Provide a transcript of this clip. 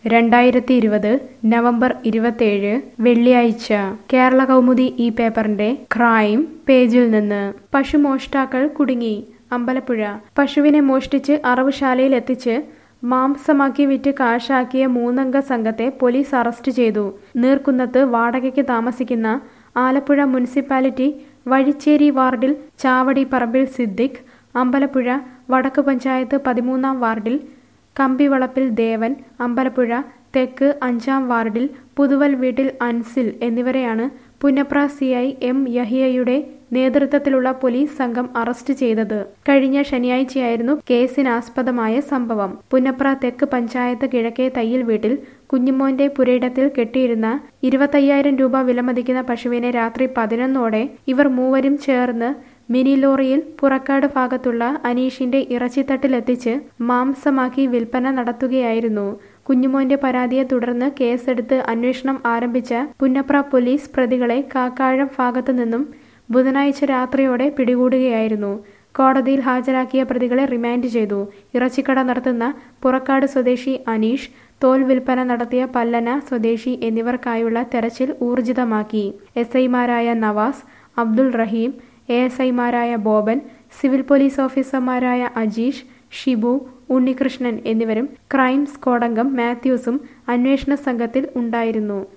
രണ്ടായിരത്തി ഇരുപത് നവംബർ ഇരുപത്തേഴ് വെള്ളിയാഴ്ച കേരള കൗമുദി ഈ പേപ്പറിന്റെ ക്രൈം പേജിൽ നിന്ന് പശുമോഷ്ടാക്കൾ കുടുങ്ങി അമ്പലപ്പുഴ പശുവിനെ മോഷ്ടിച്ച് അറവുശാലയിൽ എത്തിച്ച് മാംസമാക്കി വിറ്റ് കാശാക്കിയ മൂന്നംഗ സംഘത്തെ പോലീസ് അറസ്റ്റ് ചെയ്തു നീർക്കുന്നത്ത് വാടകയ്ക്ക് താമസിക്കുന്ന ആലപ്പുഴ മുനിസിപ്പാലിറ്റി വഴിച്ചേരി വാർഡിൽ ചാവടി പറമ്പിൽ സിദ്ദിഖ് അമ്പലപ്പുഴ വടക്ക് പഞ്ചായത്ത് പതിമൂന്നാം വാർഡിൽ കമ്പിവളപ്പിൽ ദേവൻ അമ്പലപ്പുഴ തെക്ക് അഞ്ചാം വാർഡിൽ പുതുവൽ വീട്ടിൽ അൻസിൽ എന്നിവരെയാണ് പുന്നപ്ര സി ഐ എം യഹിയയുടെ നേതൃത്വത്തിലുള്ള പോലീസ് സംഘം അറസ്റ്റ് ചെയ്തത് കഴിഞ്ഞ ശനിയാഴ്ചയായിരുന്നു കേസിനാസ്പദമായ സംഭവം പുന്നപ്ര തെക്ക് പഞ്ചായത്ത് കിഴക്കേ തയ്യിൽ വീട്ടിൽ കുഞ്ഞുമോന്റെ പുരയിടത്തിൽ കെട്ടിയിരുന്ന ഇരുപത്തയ്യായിരം രൂപ വിലമതിക്കുന്ന പശുവിനെ രാത്രി പതിനൊന്നോടെ ഇവർ മൂവരും ചേർന്ന് മിനി ലോറിയിൽ പുറക്കാട് ഭാഗത്തുള്ള അനീഷിന്റെ ഇറച്ചിത്തട്ടിലെത്തിച്ച് മാംസമാക്കി വിൽപ്പന നടത്തുകയായിരുന്നു കുഞ്ഞുമോന്റെ പരാതിയെ തുടർന്ന് കേസെടുത്ത് അന്വേഷണം ആരംഭിച്ച പുന്നപ്ര പോലീസ് പ്രതികളെ കാക്കാഴം ഭാഗത്തു നിന്നും ബുധനാഴ്ച രാത്രിയോടെ പിടികൂടുകയായിരുന്നു കോടതിയിൽ ഹാജരാക്കിയ പ്രതികളെ റിമാൻഡ് ചെയ്തു ഇറച്ചിക്കട നടത്തുന്ന പുറക്കാട് സ്വദേശി അനീഷ് തോൽ വിൽപ്പന നടത്തിയ പല്ലന സ്വദേശി എന്നിവർക്കായുള്ള തെരച്ചിൽ ഊർജിതമാക്കി എസ് ഐമാരായ നവാസ് അബ്ദുൾ റഹീം എ എസ് ഐമാരായ ബോബൻ സിവിൽ പോലീസ് ഓഫീസർമാരായ അജീഷ് ഷിബു ഉണ്ണികൃഷ്ണൻ എന്നിവരും ക്രൈം സ്ക്വാഡംഗം മാത്യൂസും അന്വേഷണ സംഘത്തിൽ ഉണ്ടായിരുന്നു